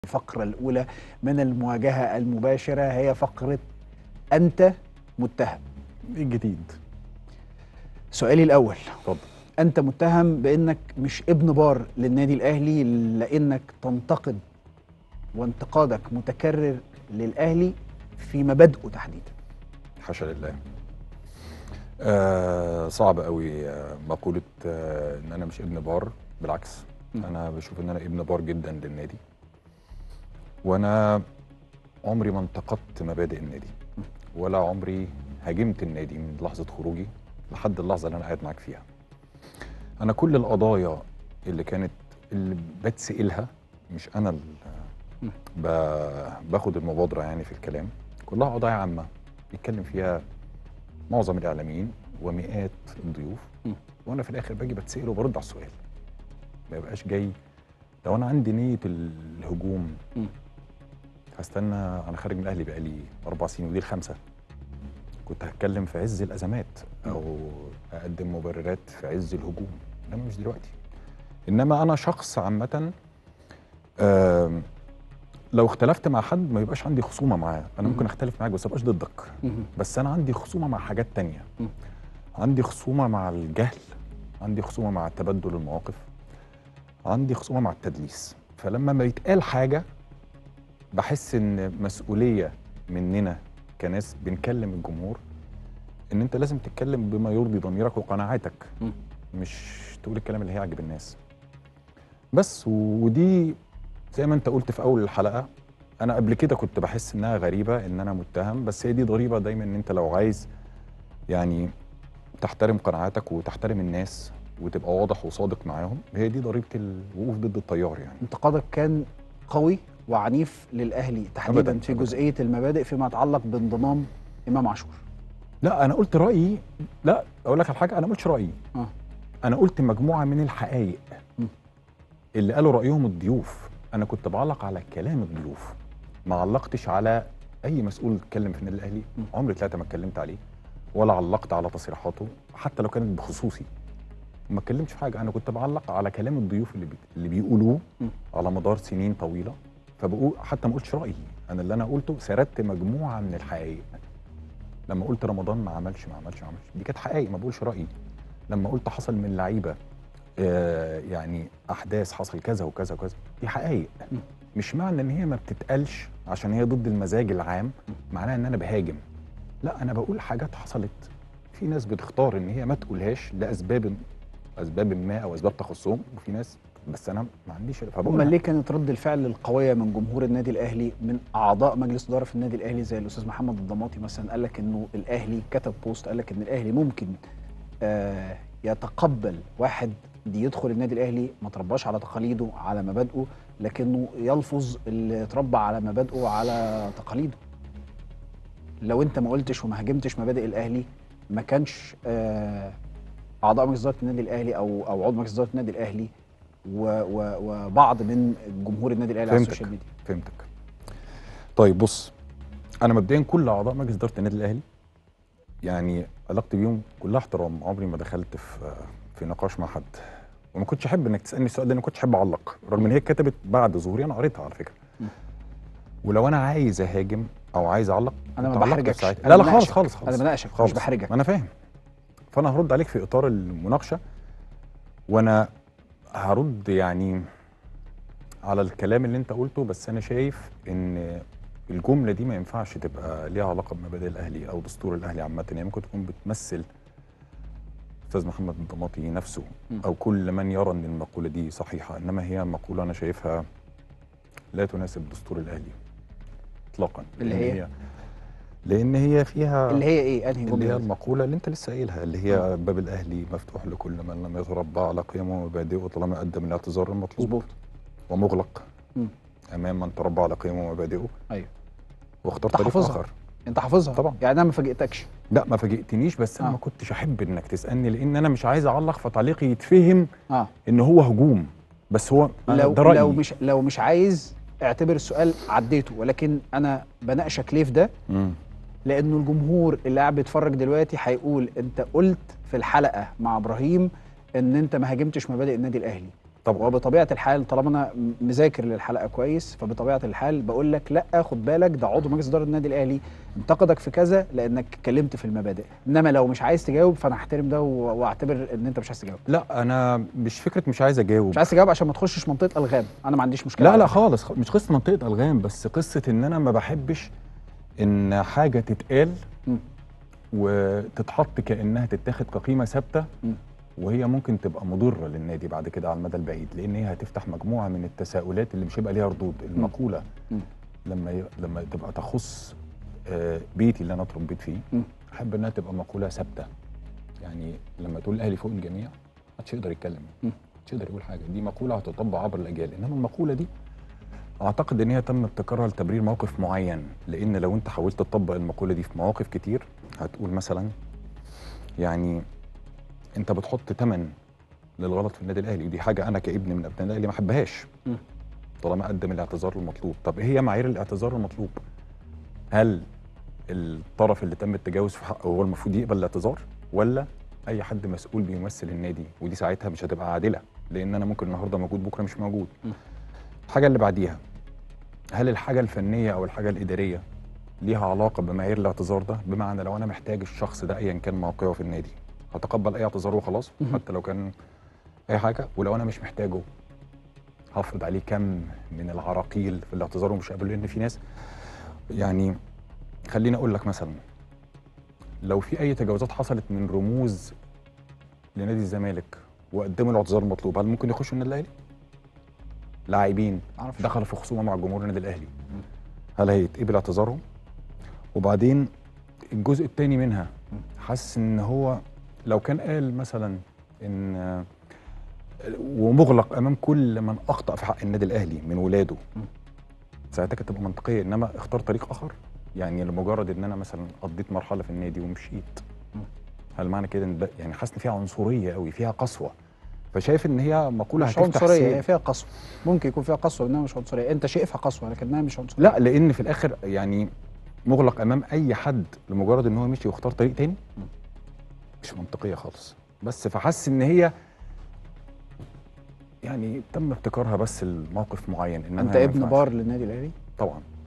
الفقرة الأولى من المواجهة المباشرة هي فقرة أنت متهم ايه الجديد؟ سؤالي الأول اتفضل أنت متهم بأنك مش ابن بار للنادي الأهلي لأنك تنتقد وانتقادك متكرر للأهلي في مبادئه تحديدا حاشا لله آه صعب قوي آه مقولة آه ان انا مش ابن بار بالعكس م. انا بشوف ان انا ابن بار جدا للنادي وانا عمري ما انتقدت مبادئ النادي ولا عمري هاجمت النادي من لحظة خروجي لحد اللحظة اللي انا قاعد معاك فيها انا كل القضايا اللي كانت اللي بتسألها مش انا اللي م. ب- باخد المبادرة يعني في الكلام كلها قضايا عامة بيتكلم فيها معظم الاعلاميين ومئات الضيوف م. وانا في الاخر باجي بتسال وبرد على السؤال ما يبقاش جاي لو انا عندي نيه الهجوم م. هستنى انا خارج من الاهلي بقالي اربع سنين ودي الخمسه كنت هتكلم في عز الازمات او اقدم مبررات في عز الهجوم انما مش دلوقتي انما انا شخص عامه آم، لو اختلفت مع حد ما يبقاش عندي خصومه معاه انا م. ممكن اختلف معاك بس ما ابقاش ضدك بس انا عندي خصومه مع حاجات تانية م. عندي خصومه مع الجهل عندي خصومه مع تبدل المواقف عندي خصومه مع التدليس فلما ما يتقال حاجه بحس ان مسؤوليه مننا كناس بنكلم الجمهور ان انت لازم تتكلم بما يرضي ضميرك وقناعاتك م. مش تقول الكلام اللي هيعجب الناس بس ودي زي ما انت قلت في اول الحلقه انا قبل كده كنت بحس انها غريبه ان انا متهم بس هي دي ضريبه دايما ان انت لو عايز يعني تحترم قناعاتك وتحترم الناس وتبقى واضح وصادق معاهم هي دي ضريبه الوقوف ضد التيار يعني انتقادك كان قوي وعنيف للأهلي تحديدا أبداً، في أبداً. جزئية المبادئ فيما يتعلق بانضمام إمام عاشور لا انا قلت رايي لا اقول لك على حاجه انا ما قلتش رايي آه. انا قلت مجموعه من الحقائق م. اللي قالوا رايهم الضيوف انا كنت بعلق على كلام الضيوف ما علقتش على اي مسؤول اتكلم في النادي الاهلي م. عمري ثلاثه ما اتكلمت عليه ولا علقت على تصريحاته حتى لو كانت بخصوصي ما اتكلمتش في حاجه انا كنت بعلق على كلام الضيوف اللي بي... اللي بيقولوه م. على مدار سنين طويله فبقول حتى ما قلتش رايي انا اللي انا قلته سردت مجموعه من الحقائق لما قلت رمضان ما عملش ما عملش ما عملش دي كانت حقائق ما بقولش رايي لما قلت حصل من لعيبه آه يعني احداث حصل كذا وكذا وكذا دي حقائق م. مش معنى ان هي ما بتتقالش عشان هي ضد المزاج العام معناها ان انا بهاجم لا انا بقول حاجات حصلت في ناس بتختار ان هي ما تقولهاش لاسباب اسباب ما او اسباب تخصهم وفي ناس بس انا ما عنديش فبقول امال ليه كانت رد الفعل القويه من جمهور النادي الاهلي من اعضاء مجلس اداره في النادي الاهلي زي الاستاذ محمد الضماطي مثلا قال لك انه الاهلي كتب بوست قال لك ان الاهلي ممكن آه يتقبل واحد دي يدخل النادي الاهلي ما ترباش على تقاليده على مبادئه لكنه يلفظ اللي اتربى على مبادئه على تقاليده لو انت ما قلتش وما هاجمتش مبادئ الاهلي ما كانش آه اعضاء مجلس اداره النادي الاهلي او او عضو مجلس اداره النادي الاهلي و و وبعض من جمهور النادي الاهلي على فهمتك. السوشيال ميديا فهمتك طيب بص انا مبدئيا كل اعضاء مجلس اداره النادي الاهلي يعني علاقتي بيهم كلها احترام عمري ما دخلت في في نقاش مع حد وما كنتش احب انك تسالني السؤال ده انا ما كنتش احب اعلق رغم ان هي اتكتبت بعد ظهوري انا قريتها على فكره م. ولو انا عايز اهاجم او عايز اعلق انا ما كنت علقت بحرجكش ساعتها. أنا لا لا خالص بناقشك. خالص خالص انا بناقشك مش خالص بحرجك ما انا فاهم فانا هرد عليك في اطار المناقشه وانا هرد يعني على الكلام اللي انت قلته بس انا شايف ان الجمله دي ما ينفعش تبقى ليها علاقه بمبادئ الاهلي او دستور الاهلي عامه هي ممكن تكون بتمثل استاذ محمد الضماطي نفسه م. او كل من يرى ان المقوله دي صحيحه انما هي مقوله انا شايفها لا تناسب دستور الاهلي اطلاقا اللي لأن هي؟ لان هي فيها اللي هي ايه انهي اللي هي جمله المقولة اللي انت لسه قايلها اللي هي باب الأهلي مفتوح لكل من لم يتربى على قيمه ومبادئه طالما قدم الاعتذار المطلوب مظبوط ومغلق مم. أمام من تربى على قيمه ومبادئه ايوه واختار أنت طريق حافظها. آخر انت حافظها طبعا. يعني انا ما فاجئتكش لا ما فاجئتنيش بس أنا آه. ما كنتش أحب إنك تسألني لأن أنا مش عايز أعلق فتعليقي يتفهم اه إن هو هجوم بس هو أنا لو ده رأيي لو مش لو مش عايز اعتبر السؤال عديته ولكن انا بناقشك ليه في ده مم. لانه الجمهور اللي قاعد بيتفرج دلوقتي هيقول انت قلت في الحلقه مع ابراهيم ان انت ما هاجمتش مبادئ النادي الاهلي طبعا وبطبيعه الحال طالما انا م- مذاكر للحلقه كويس فبطبيعه الحال بقول لك لا خد بالك ده عضو مجلس اداره النادي الاهلي انتقدك في كذا لانك اتكلمت في المبادئ انما لو مش عايز تجاوب فانا هحترم ده و- واعتبر ان انت مش عايز تجاوب لا انا مش فكره مش عايز اجاوب مش عايز تجاوب عشان ما تخشش منطقه الغام انا ما عنديش مشكله لا على لا فكرة. خالص خ- مش قصه منطقه الغام بس قصه ان انا ما بحبش ان حاجه تتقال م. وتتحط كانها تتاخد كقيمه ثابته م. وهي ممكن تبقى مضره للنادي بعد كده على المدى البعيد لان هي هتفتح مجموعه من التساؤلات اللي مش هيبقى ليها ردود المقوله م. لما ي... لما تبقى تخص آه، بيتي اللي انا اتربيت فيه م. احب انها تبقى مقوله ثابته يعني لما تقول الاهلي فوق الجميع محدش يقدر يتكلم م. محدش يقدر يقول حاجه دي مقوله هتطبق عبر الاجيال انما المقوله دي اعتقد ان هي تم ابتكارها لتبرير موقف معين لان لو انت حاولت تطبق المقوله دي في مواقف كتير هتقول مثلا يعني انت بتحط تمن للغلط في النادي الاهلي ودي حاجه انا كابن من ابناء الاهلي ما احبهاش م. طالما قدم الاعتذار المطلوب طب ايه هي معايير الاعتذار المطلوب هل الطرف اللي تم التجاوز في حقه هو المفروض يقبل الاعتذار ولا اي حد مسؤول بيمثل النادي ودي ساعتها مش هتبقى عادله لان انا ممكن النهارده موجود بكره مش موجود م. الحاجه اللي بعديها هل الحاجه الفنيه او الحاجه الاداريه ليها علاقه بمعايير الاعتذار ده بمعنى لو انا محتاج الشخص ده ايا كان موقعه في النادي هتقبل اي اعتذار وخلاص مهم. حتى لو كان اي حاجه ولو انا مش محتاجه هفرض عليه كم من العراقيل في الاعتذار ومش قابله لان في ناس يعني خليني اقول لك مثلا لو في اي تجاوزات حصلت من رموز لنادي الزمالك وقدموا الاعتذار المطلوب هل ممكن يخشوا النادي الاهلي؟ لاعبين معرفش. دخلوا في خصومه مع جمهور النادي الاهلي هل هيتقبل اعتذارهم؟ وبعدين الجزء الثاني منها حاسس ان هو لو كان قال مثلا ان ومغلق امام كل من اخطا في حق النادي الاهلي من ولاده ساعتها كانت تبقى منطقيه انما اختار طريق اخر يعني لمجرد ان انا مثلا قضيت مرحله في النادي ومشيت هل معنى كده ان ده يعني حاسس ان فيها عنصريه قوي فيها قسوه فشايف ان هي مقوله مش هتفتح عنصريه سير. هي فيها قسوه ممكن يكون فيها قسوه انها مش عنصريه انت شايفها قسوه لكنها مش عنصريه لا لان في الاخر يعني مغلق امام اي حد لمجرد ان هو مشي واختار طريق تاني مش منطقيه خالص بس فحس ان هي يعني تم ابتكارها بس لموقف معين ان انت ما ابن ينفعش. بار للنادي الاهلي طبعا